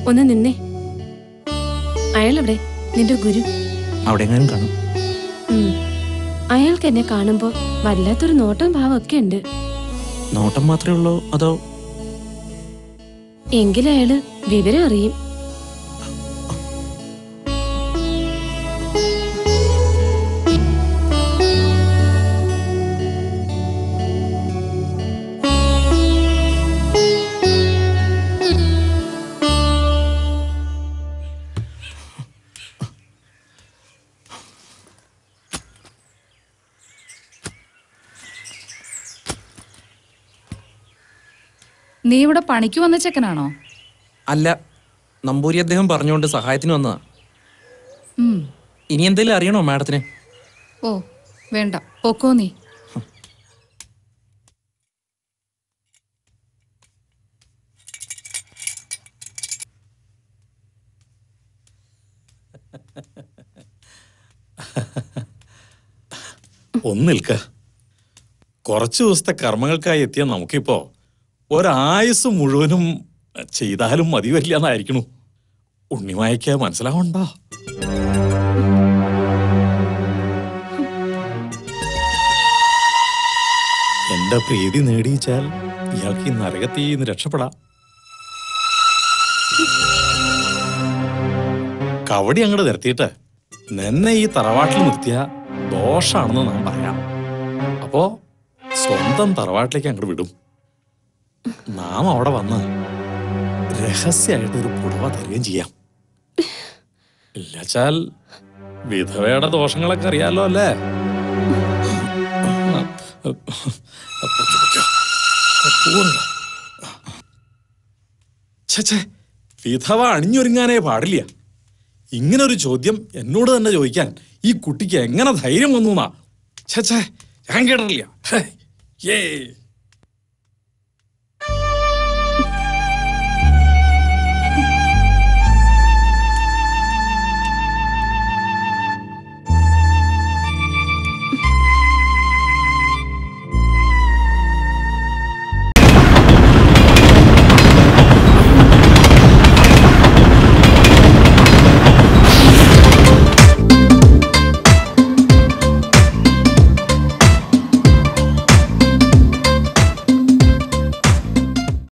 ഒന്ന് നിന്നേ അയാളെവിടെ നിന്റെ ഗുരു അവിടെ എങ്ങാനും കാണും ഉം. അയാൾക്ക് എന്നെ കാണുമ്പോ വല്ലാത്തൊരു നോട്ടം ഭാവമൊക്കെ ഉണ്ട് നോട്ടം മാത്രമേ ഉള്ളൂ അതോ എങ്കിലും അയാള് വിവരം അറിയും നീ ഇവിടെ പണിക്ക് വന്ന ചെക്കനാണോ അല്ല നമ്പൂരി അദ്ദേഹം പറഞ്ഞുകൊണ്ട് സഹായത്തിന് വന്നതാ ഉം. ഇനി എന്തെങ്കിലും അറിയണോ മാഡത്തിന് ഓ വേണ്ട പൊക്കോ നീ ഒന്ന് നിൽക്ക കുറച്ചു ദിവസത്തെ കർമ്മങ്ങൾക്കായി എത്തിയ നമുക്കിപ്പോ ഒരായുസ് മുഴുവനും ചെയ്താലും മതി വരില്ല എന്നായിരിക്കണു ഉണ്ണിമായ്ക്ക് മനസ്സിലാവണ്ടോ എന്റെ പ്രീതി നേടിയിച്ചാൽ ഇയാൾക്ക് ഈ നരകത്തിൽ നിന്ന് രക്ഷപ്പെടാം കവടി അങ്ങോട്ട് നിർത്തിയിട്ട് നിന്നെ ഈ തറവാട്ടിൽ നിർത്തിയ ദോഷാണെന്ന് നാം പറയാം അപ്പോ സ്വന്തം തറവാട്ടിലേക്ക് അങ്ങോട്ട് വിടും നാം അവിടെ വന്ന് രഹസ്യമായിട്ട് ഒരു പുടവ തരുകയും ചെയ്യാം ഇല്ലച്ചാൽ വിധവയുടെ ദോഷങ്ങളൊക്കെ അറിയാലോ അല്ലേ ഛേ വിധവ അണിഞ്ഞൊരുങ്ങാനേ പാടില്ല ഇങ്ങനൊരു ചോദ്യം എന്നോട് തന്നെ ചോദിക്കാൻ ഈ കുട്ടിക്ക് എങ്ങനെ ധൈര്യം വന്നു എന്നാ ഛേ ഛേ ഞാൻ കേട്ടിട്ടില്ല ഹേ, ഏ